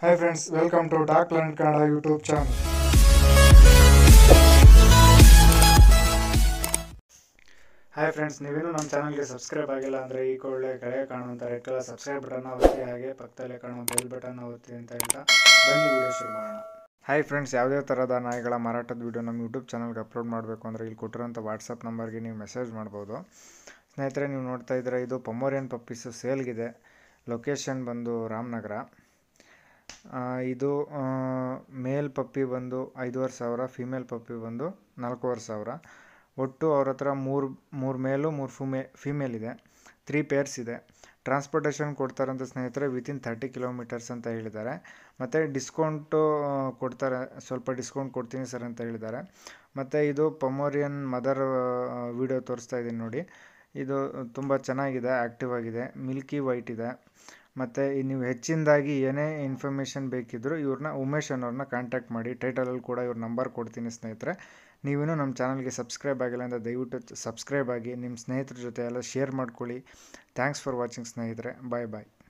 hi friends welcome to doc learn Kannada YouTube channel hi friends ನೀವೇನು ನಮ್ಮ ಚಾನಲ್ಗೆ subscribe ಆಗಿಲ್ಲ ಅಂದರೆ ಈ ಕೂಡಲೇ ಕೆಳಗೆ ಕಾಣುವಂಥ ರೆಡ್ ಕಲರ್ ಸಬ್ಸ್ಕ್ರೈಬ್ ಬಟನ್ನ ಒತ್ತಿ ಹಾಗೆ ಪಕ್ಕದಲ್ಲೇ ಕಾಣುವ ಬೆಲ್ ಬಟನ್ ಒತ್ತಿ ಅಂತ ಹೇಳ್ತಾ ಬನ್ನಿ ವಿಡಿಯೋ ಶುರು ಮಾಡೋಣ ಹಾಯ್ ಫ್ರೆಂಡ್ಸ್ ಯಾವುದೇ ಥರದ ನಾಯಿಗಳ ಮಾರಾಟದ ವಿಡಿಯೋ ನಮ್ಮ ಯೂಟ್ಯೂಬ್ ಚಾನಲ್ಗೆ ಅಪ್ಲೋಡ್ ಮಾಡಬೇಕು ಅಂದರೆ ಇಲ್ಲಿ ಕೊಟ್ಟಿರೋಂಥ ವಾಟ್ಸಪ್ ನಂಬರ್ಗೆ ನೀವು ಮೆಸೇಜ್ ಮಾಡ್ಬೋದು ಸ್ನೇಹಿತರೆ ನೀವು ನೋಡ್ತಾ ಇದ್ದೀರಾ ಇದು ಪೊಮೋರಿಯನ್ ಪಪ್ಪೀಸು ಸೇಲ್ಗಿದೆ ಲೊಕೇಶನ್ ಬಂದು ರಾಮನಗರ ಆ, ಇದು ಮೇಲ್ ಪಪ್ಪಿ ಬಂದು ಐದೂವರೆ ಸಾವಿರ ಫಿಮೇಲ್ ಪಪ್ಪಿ ಬಂದು ನಾಲ್ಕೂವರೆ ಸಾವಿರ ಒಟ್ಟು ಅವ್ರ ಹತ್ರ ಮೂರು ಮೂರು ಮೇಲು ಮೂರು ಫಿಮೇ ಫಿಮೇಲ್ ಇದೆ ತ್ರೀ ಪೇರ್ಸ್ ಇದೆ ಟ್ರಾನ್ಸ್ಪೋರ್ಟೇಷನ್ ಕೊಡ್ತಾರಂತ ಸ್ನೇಹಿತರೆ ವಿತಿನ್ ತರ್ಟಿ ಕಿಲೋಮೀಟರ್ಸ್ ಅಂತ ಹೇಳಿದ್ದಾರೆ ಮತ್ತು ಡಿಸ್ಕೌಂಟು ಕೊಡ್ತಾರೆ ಸ್ವಲ್ಪ ಡಿಸ್ಕೌಂಟ್ ಕೊಡ್ತೀನಿ ಸರ್ ಅಂತ ಹೇಳಿದ್ದಾರೆ ಮತ್ತು ಇದು ಪೊಮೋರಿಯನ್ ಮದರ್ ವಿಡಿಯೋ ತೋರಿಸ್ತಾ ಇದ್ದೀನಿ ನೋಡಿ ಇದು ತುಂಬ ಚೆನ್ನಾಗಿದೆ ಆ್ಯಕ್ಟಿವ್ ಆಗಿದೆ ಮಿಲ್ಕಿ ವೈಟ್ ಇದೆ ಮತ್ತು ನೀವು ಹೆಚ್ಚಿನದಾಗಿ ಏನೇ ಇನ್ಫಾರ್ಮೇಷನ್ ಬೇಕಿದ್ದರೂ ಇವ್ರನ್ನ ಉಮೇಶ್ ಅನ್ನೋರನ್ನ ಕಾಂಟ್ಯಾಕ್ಟ್ ಮಾಡಿ ಟೈಟಲಲ್ಲಿ ಕೂಡ ಇವ್ರ ನಂಬರ್ ಕೊಡ್ತೀನಿ ಸ್ನೇಹಿತರೆ ನೀವಿನ್ನೂ ನಮ್ಮ ಚಾನಲ್ಗೆ ಸಬ್ಸ್ಕ್ರೈಬ್ ಆಗಿಲ್ಲ ಅಂದರೆ ದಯವಿಟ್ಟು ಸಬ್ಸ್ಕ್ರೈಬ್ ಆಗಿ ನಿಮ್ಮ ಸ್ನೇಹಿತರ ಜೊತೆ ಎಲ್ಲ ಶೇರ್ ಮಾಡ್ಕೊಳ್ಳಿ ಥ್ಯಾಂಕ್ಸ್ ಫಾರ್ ವಾಚಿಂಗ್ ಸ್ನೇಹಿತರೆ ಬಾಯ್ ಬಾಯ್